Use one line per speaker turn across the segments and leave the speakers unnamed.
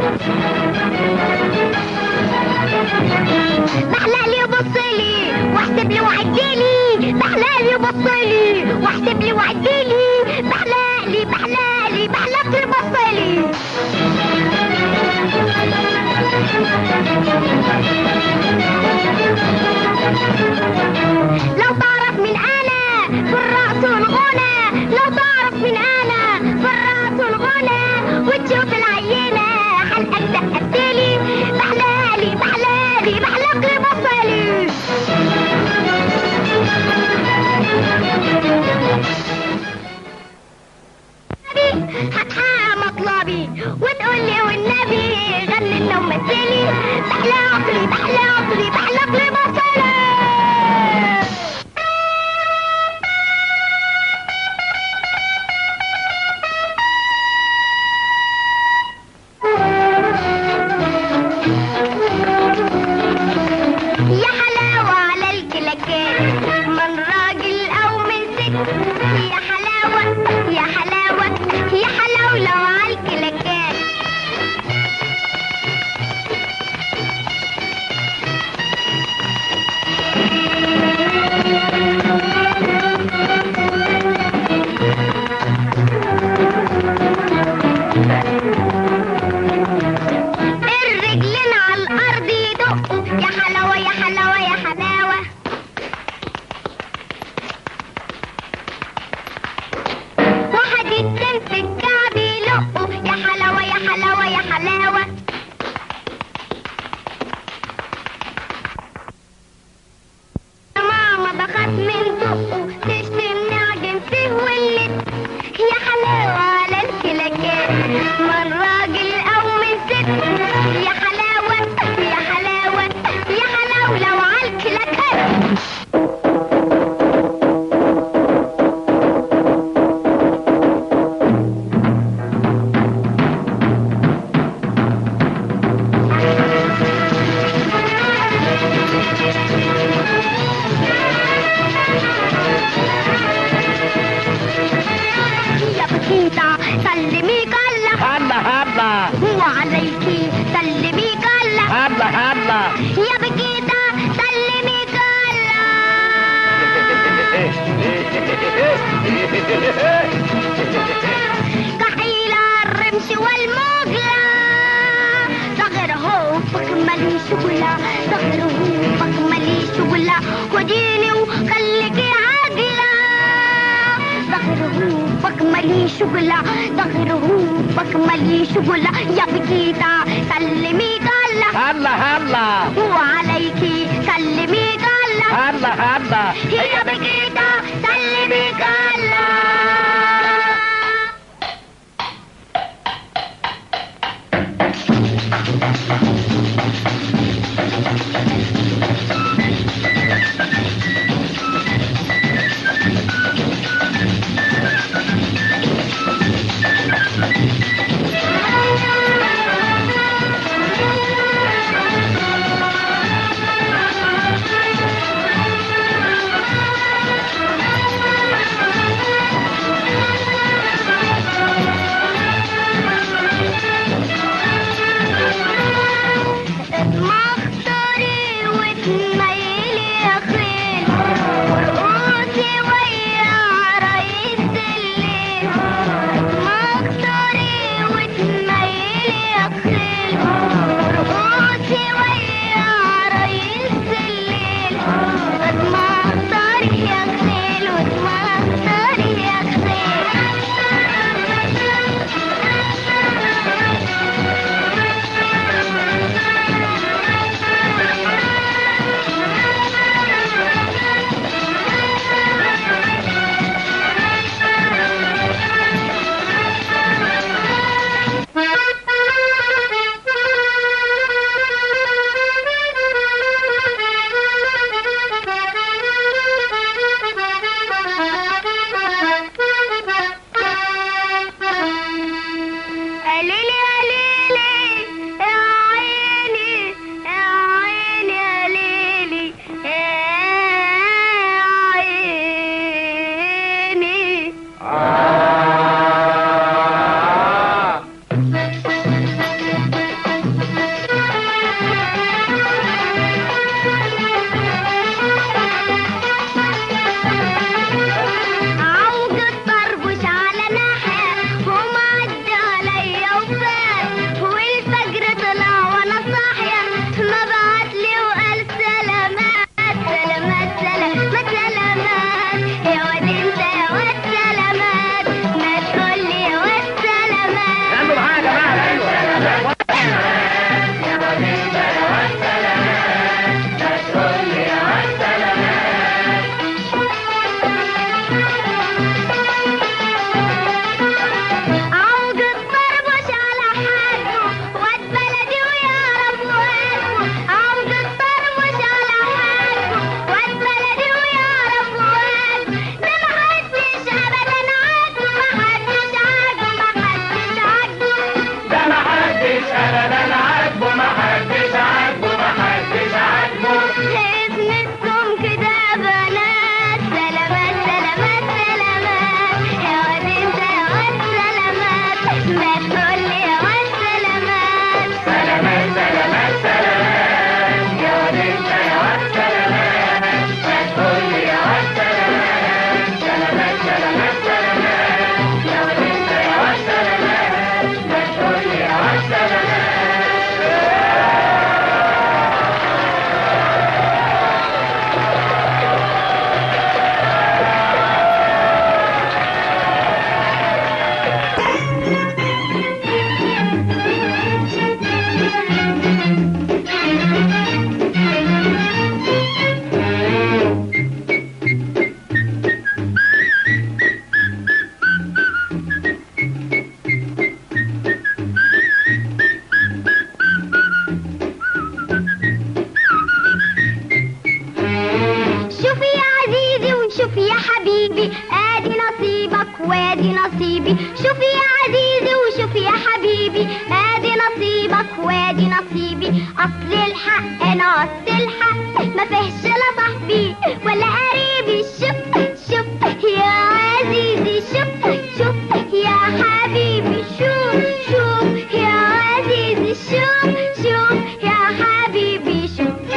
بحلالي وبصلي واحسب لي وعدلي بحلالي وبصلي واحسب لي وعدلي بحلالي بحلالي بحلالي وبصلي لو تعرف من انا في الرأس والغنى لو تعرف من انا في الرأس والغنى وتشوف العينة حلقك دقتلي بحلالي بحلالي بحلقلي بصلي هتحقق مطلبي وتقول لي والنبي غني لنا ومثلي بحلى عقلي بحلى عقلي بحلى عقلي بصلي يا حلاوة على الكلاكات من راجل أو من ست يا حلاوة يا حلاوة يا حلاوة لو على الكلاكات الرجلين على الأرض يدقوا يا حلاوة يا حلاوة يا حلاوة واحد اتنين في الكعب يلقوا يا حلاوة يا حلاوة يا حلاوة ماما بخاف من دقه تشتمني عجن فيه واللي يا حلاوة على الكلاكات من راجل أو من ست يا حلاوة يا حلاوة يا حلاوة لو على الكلاكات يا بكيتا سلمي قلة
هلا هلا
وعليكي سلمي قلة
هلا هلا
يا بكيتا سلمي قلة كحيلة الرمش والمغلى صغر هوفك مالي شغلة صغر هوفك مالي شغلة خديني وخليكي عاجلة صغر هوفك مالي شغلة صغر هوفك مالي شغلة يا بكيتا سلمي قلة
هلا هلا
وعليكي سلمي قلة
هلا هلا
يا بكيتا سلمي قلة مختاري وتنيلي صاحبي اصل الحق نص الحق ما فيهش لا صاحبي ولا قريبي شوف شوف يا عزيزي شوف شوف يا حبيبي شوف شوف يا عزيزي شوف شوف يا حبيبي شوف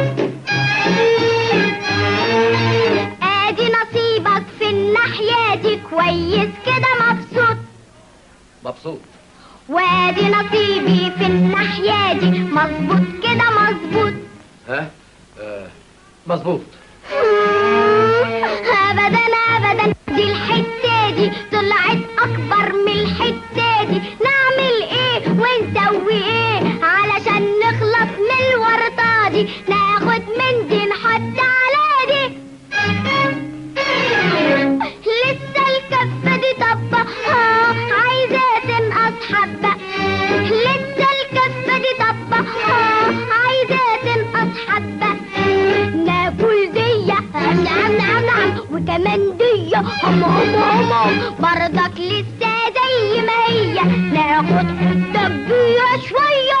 ادي نصيبك في الناحية دي كويس كده مبسوط
مبسوط
وادي نصيبي في الناحية دي مظبوط كده مظبوط
ها آه. مظبوط
ابدا ابدا دي الحتة دي طلعت اكبر من الحتة دي نعمل ايه ونسوي ايه علشان نخلص من الورطة دي ناخد من دي نحط على دي لسه الكفة دي طبة ها عايزة تنقص حبة لسه الكفة دي طبة ها عايزة تنقص حبة ناكل دي نعم نعم نعم وكمان دي هم هم هم هم برضك لسه زي ما هي ناخد حتة كبيرة شوية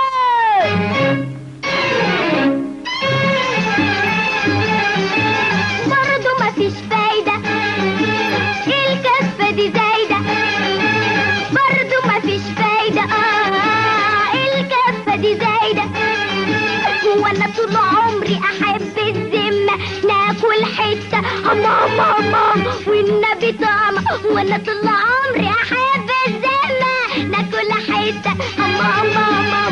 برضه مفيش فايدة الكفة دي زايدة برضه مفيش فايدة آه الكفة دي زايدة وانا طول عمري احب الذمة ناكل حتة هم هم هم هم والنبي طعمة وانا طول عمري احب الذمة ناكل حتة هم هم هم